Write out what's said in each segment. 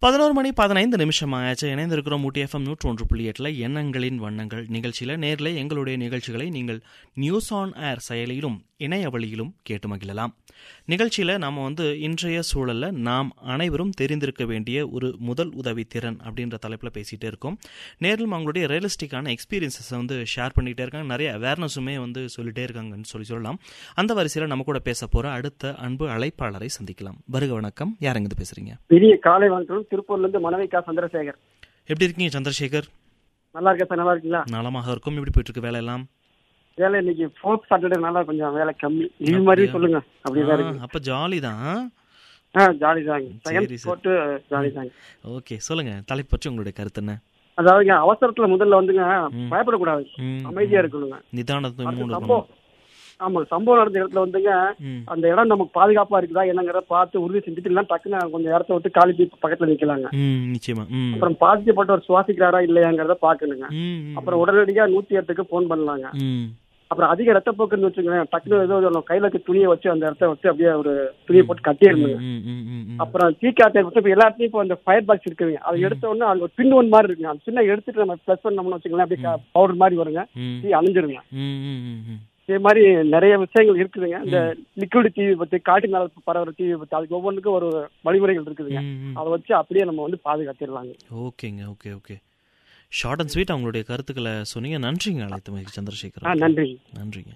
பதினோரு மணி பதினைந்து நிமிஷம் ஆயாச்சு இணைந்திருக்கிறோம் ஊட்டி எஃப்எம் நூற்று ஒன்று புள்ளி எட்டில் எண்ணங்களின் வண்ணங்கள் நிகழ்ச்சியில் நேரில் எங்களுடைய நிகழ்ச்சிகளை நீங்கள் நியூஸ் ஆன் ஏர் செயலியிலும் இணைய வழியிலும் கேட்டு மகிழலாம் நிகழ்ச்சியில் நாம் வந்து இன்றைய சூழலில் நாம் அனைவரும் தெரிந்திருக்க வேண்டிய ஒரு முதல் உதவி திறன் அப்படின்ற தலைப்பில் பேசிகிட்டே இருக்கோம் நேரிலும் அவங்களுடைய ரியலிஸ்டிக்கான எக்ஸ்பீரியன்ஸஸை வந்து ஷேர் பண்ணிகிட்டே இருக்காங்க நிறைய அவேர்னஸுமே வந்து சொல்லிட்டே இருக்காங்கன்னு சொல்லி சொல்லலாம் அந்த வரிசையில் நம்ம கூட பேச போகிற அடுத்த அன்பு அழைப்பாளரை சந்திக்கலாம் வருக வணக்கம் யாருங்க பேசுகிறீங்க பெரிய காலை வணக்கம் திருப்பூர்ல இருந்து மனவிகா சந்திரசேகர் எப்படி இருக்கீங்க சந்திரசேகர் நல்லா இருக்கா சார் நல்லா இருக்கீங்களா நலமாக இருக்கும் எப்படி போயிட்டு இருக்கு வேலையெல்லாம் வேலை இன்னைக்கு ஃபோர்த் சாட்டர்டே நல்லா கொஞ்சம் வேலை கம்மி இது மாதிரி சொல்லுங்க அப்படிதான் இருக்கு அப்ப ஜாலி தான் ஆ ஜாலி தாங்க சரி, செகண்ட் சரி. போட்டு ஜாலி தாங்க ஓகே சொல்லுங்க தலைப்பு பற்றி உங்களுடைய கருத்து என்ன அதாவதுங்க அவசரத்துல முதல்ல வந்துங்க ம். பயப்படக்கூடாது ம், அமைதியா இருக்கணுங்க நிதானத்தை அடுத்து மூணு சம்பவம் ஆமா சம்பவம் நடந்த இடத்துல வந்துங்க ம் அந்த இடம் நமக்கு பாதுகாப்பா இருக்குதா என்னங்கிறத பார்த்து உறுதி செஞ்சுட்டு இல்லைன்னா டக்குன்னு கொஞ்சம் இடத்த விட்டு காலி தூக்கி பக்கத்துல நிக்கலாங்க ம் நிச்சயமா ம் அப்புறம் பாதிக்கப்பட்டவர் சுவாசிக்கிறாரா இல்லையாங்கிறத பாக்கணுங்க ம், ம், அப்புறம் உடனடியா நூத்தி எட்டுக்கு போன் பண்ணலாங்க ம் அப்புறம் அதிக ரத்தப்போக்குன்னு வச்சுக்கோங்க டக்குனு ஏதோ ஒரு கையில இருக்க துணியை வச்சு அந்த இடத்த வச்சு அப்படியே ஒரு துணியை போட்டு கட்டிடணுங்க ம், ம், ம், ம். அப்புறம் தீக்காத்த எடுத்து இப்போ எல்லாத்தையும் இப்போ அந்த ஃபயர் பாக்ஸ் இருக்குங்க அதை எடுத்த உடனே அது ஒரு பின் ஒன் மாதிரி இருக்குங்க அது சின்ன எடுத்துட்டு நம்ம ப்ளஸ் பண்ணோம்னு வச்சுக்கலாம் அப்படியே பவுடர் மாதிரி வருங்க ம், தீ அணைஞ்சிருங்க ம், ம், ம், ம். இதே மாதிரி நிறைய விஷயங்கள் இருக்குதுங்க இந்த லிக்விட் தீ விபத்து காட்டு மேல பரவுற தீ விபத்து அதுக்கு ஒவ்வொன்றுக்கும் ஒரு வழிமுறைகள் இருக்குதுங்க ம், ம். அதை வச்சு அப்படியே நம்ம வந்து பாதுகாத்திடலாங்க ஓகேங்க okay okay short and sweet அவங்களுடைய கருத்துக்களை சொன்னீங்க நன்றிங்க அழைத்து மகிழ்ச்சி ஆ சந்திரசேகர் நன்றி நன்றிங்க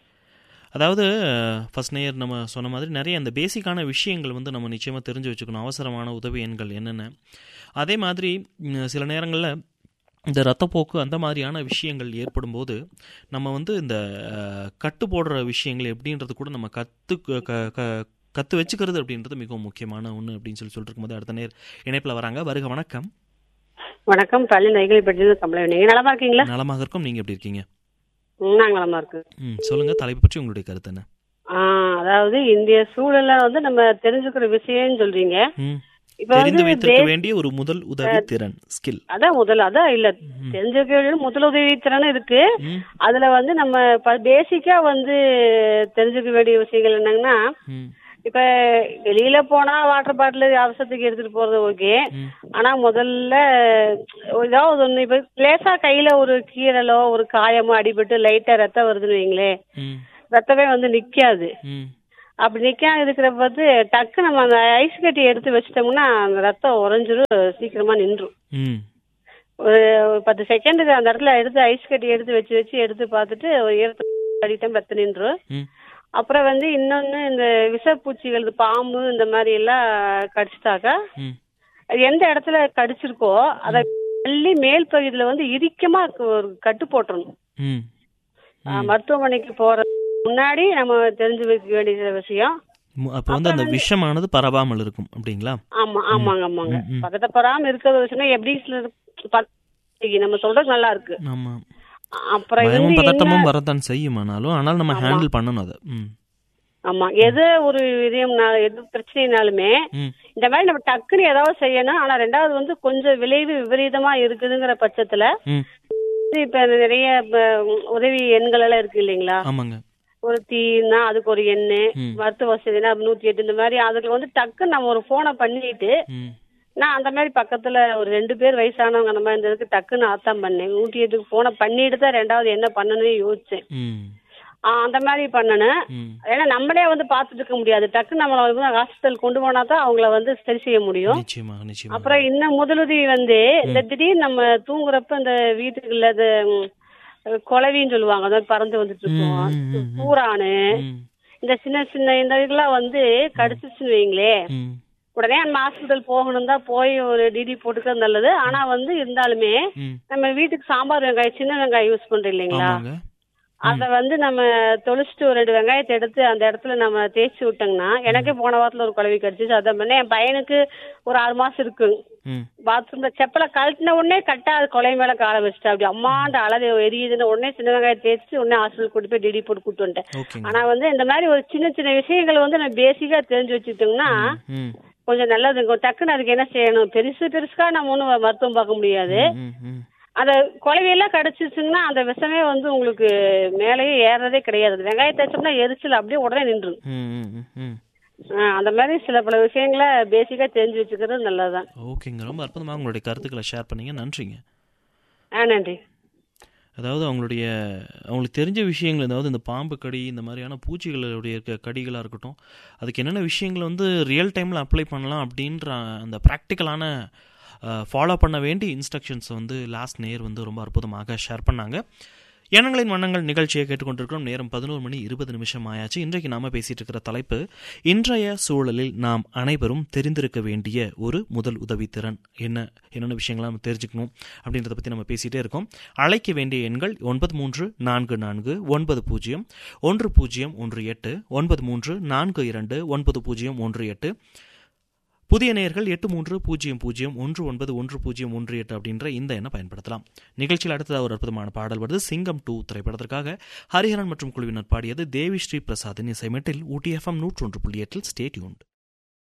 அதாவது ஃபர்ஸ்ட் நேயர் நம்ம சொன்ன மாதிரி நிறைய அந்த பேசிக்கான விஷயங்கள் வந்து நம்ம நிச்சயமாக தெரிஞ்சு வச்சுக்கணும் அவசரமான உதவி எண்கள் என்னென்ன அதே மாதிரி ம், சில நேரங்களில் இந்த ரத்தப்போக்கு அந்த மாதிரியான விஷயங்கள் ஏற்படும் போது நம்ம வந்து இந்த அஹ், கட்டு போடுற விஷயங்கள் எப்படின்றது கூட நம்ம கற்று க க கற்று வச்சுக்கிறது அப்படின்றது மிகவும் முக்கியமான ஒன்று அப்படின்னு சொல்லி சொல்லிட்டு இருக்கும்போது அடுத்த நேர் இணைப்பில் வராங்க வருக வணக்கம் வணக்கம் பள்ளி நெய்களிப்பட்டியிலிருந்து கமலம் நீங்க நலமா இருக்கீங்களா நலமாக இருக்கும் நீங்கள் எப்படி இருக்கீங்க ம், நாங்க நலமா இருக்கு ம் சொல்லுங்கள் தலைப்பு பற்றி உங்களுடைய கருத்து என்ன ஆ, அதாவது இந்திய சூழல்ல வந்து நம்ம தெரிஞ்சுக்கிற விஷயம்னு சொல்றீங்க ம் இப்ப தெரிந்து வந்து வைத்திருக்க base- வேண்டிய ஒரு முதல் உதவி திறன் ஸ்கில் அதான் முதல் அதான் இல்ல தெரிஞ்சுக்க வேண்டியது முதலுதவி திறன் இருக்கு ம் அதுல வந்து நம்ம பேசிக்கா வந்து தெரிஞ்சுக்க வேண்டிய விஷயங்கள் என்னங்கன்னா ம் இப்ப வெளியில போனா வாட்டர் பாட்டில் அவசரத்துக்கு எடுத்துட்டு போறது ஓகே ம் ஆனா முதல்ல ஏதாவது ஒண்ணு இப்ப லேசா கையில ஒரு கீரலோ ஒரு காயமோ அடிபட்டு லைட்டா ரத்தம் வருதுன்னு வைங்களேன் ம் ரத்தமே வந்து நிக்காது ம் அப்படி நிக்காம இருக்கிற போது டக்கு நம்ம அந்த ஐஸ் கட்டி எடுத்து வச்சிட்டோம்னா அந்த ரத்தம் உறைஞ்சிரும் சீக்கிரமா நின்றும் ம் ஒரு ஒரு பத்து செகண்டுக்கு அந்த இடத்துல எடுத்து ஐஸ் கட்டி எடுத்து வச்சு வச்சு எடுத்து பார்த்துட்டு ஒரு ஈரத்தை அடிட்டம் ரத்தம் நின்றும் ம் அப்புறம் வந்து இன்னொன்னு இந்த விஷப்பூச்சிகள் இந்த பாம்பு இந்த மாதிரி எல்லாம் கடிச்சிட்டாக்கா ம் அது எந்த இடத்துல கடிச்சிருக்கோ அதை தள்ளி மேல் பகுதியில வந்து இறுக்கமா ஒரு கட்டு போட்டுறணும் ம் ஆஹ் மருத்துவமனைக்கு போற முன்னாடி நம்ம தெரிஞ்சு வைக்க வேண்டிய விஷயம் மு- அப்போ வந்து அந்த விஷமானது பரவாமல் இருக்கும் அப்படிங்களா ஆமா ஆமாங்க ஆமாங்க ம், ம். பக்கத்தை பராம இருக்கிற விஷயம் எப்படி சில பத்~ நம்ம சொல்றது நல்லா இருக்கு ஆமா அப்புறம் பயமும் வந்து என்ன பதட்டமும் வரத்தான் செய்யுமானாலும் ஆனால் நம்ம ஹேண்டில் பண்ணணும் அதை ம் ஆமா எது ஒரு விதயம் எது பிரச்சனைனாலுமே ம் இந்த மாதிரி நம்ம டக்குன்னு ஏதாவது செய்யணும் ஆனா ரெண்டாவது வந்து கொஞ்சம் விளைவு விபரீதமா இருக்குதுங்கிற பட்சத்துல ம் இப்ப நிறைய இப்ப உதவி எண்கள் எல்லாம் இருக்கு இல்லைங்களா ஆமாங்க ஒரு தீனா அதுக்கு ஒரு எண்ணு ம் மருத்துவ வசதினா நூத்தி எட்டு இந்த மாதிரி அதுக்கு வந்து டக்குன்னு நம்ம ஒரு போனை பண்ணிட்டு ம் நான் அந்த மாதிரி பக்கத்துல ஒரு ரெண்டு பேர் வயசானவங்க அந்த மாதிரி இருந்ததுக்கு டக்குன்னு ஆத்தான் பண்ணேன் நூத்தி எட்டுக்கு போனை பண்ணிட்டு தான் ரெண்டாவது என்ன பண்ணணும்னு யோசிச்சேன் ம் ஆ, அந்த மாதிரி பண்ணணும் ம் ஏன்னா நம்மளே வந்து பார்த்துட்டு இருக்க முடியாது டக்குன்னு நம்மள வந்து ஹாஸ்பிட்டல் கொண்டு போனா தான் அவங்கள வந்து சரி செய்ய முடியும் நிச்சயமா நிச்சயமா அப்புறம் இன்னும் முதலுதவி வந்து இந்த திடீர்னு நம்ம தூங்குறப்ப இந்த வீட்டுக்குள்ள அது ம், குளவின்னு சொல்லுவாங்க அதாவது பறந்து வந்துட்டு இருக்கோம் ம், ம், ம். பூரானு ம் இந்த சின்ன சின்ன இந்த இதெல்லாம் வந்து கடிச்சிச்சுன்னு வைங்களே ம் உடனே நம்ம ஹாஸ்பிட்டல் போகணும் தான் போய் ஒரு டிடி போட்டுக்கிறது நல்லது ஆனா வந்து இருந்தாலுமே ம் நம்ம வீட்டுக்கு சாம்பார் வெங்காயம் சின்ன வெங்காயம் யூஸ் பண்றோம் இல்லைங்களா ஆமாங்க அத வந்து நம்ம தொளிச்சிட்டு ஒரு ரெண்டு வெங்காயத்தை எடுத்து அந்த இடத்துல நம்ம தேய்ச்சி விட்டோம்னா எனக்கே போன வாரத்துல ஒரு குழவி கடிச்சிச்சு அதான் பண்ணேன் என் பையனுக்கு ஒரு ஆறு மாசம் இருக்கு ம் பாத்ரூம்ல செப்பலை கழட்டின உடனே கரெக்டா அது கொலை மேல கால வச்சுட்டா அப்படி அம்மாண்ட அழகு எரியுதுன்னு உடனே சின்ன வெங்காயம் தேய்ச்சி உடனே ஹாஸ்பிட்டல் கூட்டு போய் டிடி போட்டு கூட்டு வந்துட்டேன் ஓகேங்க ஆனா வந்து இந்த மாதிரி ஒரு சின்ன சின்ன விஷயங்கள் வந்து நம்ம பேசிக்கா தெரிஞ்சு வச்சுக்கிட்டோம்னா ம் கொஞ்சம் நல்லதுங்க டக்குன்னு அதுக்கு என்ன செய்யணும் பெருசு பெருசா நம்ம ஒன்றும் மருத்துவம் பார்க்க முடியாது ம் ம் அந்த குழவையெல்லாம் கடிச்சிச்சுங்கன்னா அந்த விஷமே வந்து உங்களுக்கு மேலேயே ஏறதே கிடையாது அந்த வெங்காயம் தேய்ச்சோம்னா எரிச்சல் அப்படியே உடனே நின்றும் ம் ம் ம் ம் ஆ, அந்த மாதிரி சில பல விஷயங்களை பேசிக்கா தெரிஞ்சு வச்சுக்கிறது நல்லதுதான் ஓகேங்க ரொம்ப அற்புதமாக உங்களுடைய கருத்துக்களை ஷேர் பண்ணீங்க நன்றிங்க ஆ நன்றி அதாவது அவங்களுடைய அவங்களுக்கு தெரிஞ்ச விஷயங்கள் அதாவது இந்த பாம்பு கடி இந்த மாதிரியான பூச்சிகளுடைய இருக்க கடிகளாக இருக்கட்டும் அதுக்கு என்னென்ன விஷயங்களை வந்து ரியல் டைமில் அப்ளை பண்ணலாம் அப்படின்ற அந்த ப்ராக்டிக்கலான ஃபாலோ பண்ண வேண்டிய இன்ஸ்ட்ரக்ஷன்ஸ் வந்து லாஸ்ட் நேர் வந்து ரொம்ப அற்புதமாக ஷேர் பண்ணாங்க எண்ணங்களின் வண்ணங்கள் நிகழ்ச்சியை கேட்டுக்கொண்டிருக்கிறோம் நேரம் பதினோரு மணி இருபது நிமிஷம் ஆயாச்சு இன்றைக்கு நாம பேசிட்டு இருக்கிற தலைப்பு இன்றைய சூழலில் நாம் அனைவரும் தெரிந்திருக்க வேண்டிய ஒரு முதல் உதவி திறன் என்ன என்னென்ன விஷயங்களை நம்ம தெரிஞ்சுக்கணும் அப்படின்றத பற்றி நம்ம பேசிகிட்டே இருக்கோம் அழைக்க வேண்டிய எண்கள் ஒன்பது மூன்று நான்கு நான்கு ஒன்பது பூஜ்ஜியம் ஒன்று பூஜ்ஜியம் ஒன்று எட்டு ஒன்பது மூன்று நான்கு இரண்டு ஒன்பது பூஜ்ஜியம் ஒன்று எட்டு புதிய நேயர்கள் எட்டு மூன்று பூஜ்ஜியம் பூஜ்ஜியம் ஒன்று ஒன்பது ஒன்று பூஜ்ஜியம் ஒன்று எட்டு அப்படின்ற இந்த எண்ணை பயன்படுத்தலாம் நிகழ்ச்சியில் அடுத்ததாக ஒரு அற்புதமான பாடல் வருது சிங்கம் டூ திரைப்படத்திற்காக ஹரிஹரன் மற்றும் குழுவினர் பாடியது தேவி ஸ்ரீ பிரசாத்தின் இசைமெட்டில் ஊட்டி எஃப்எம் நூற்றொன்று புள்ளி எட்டில் ஸ்டேட்யூண்ட்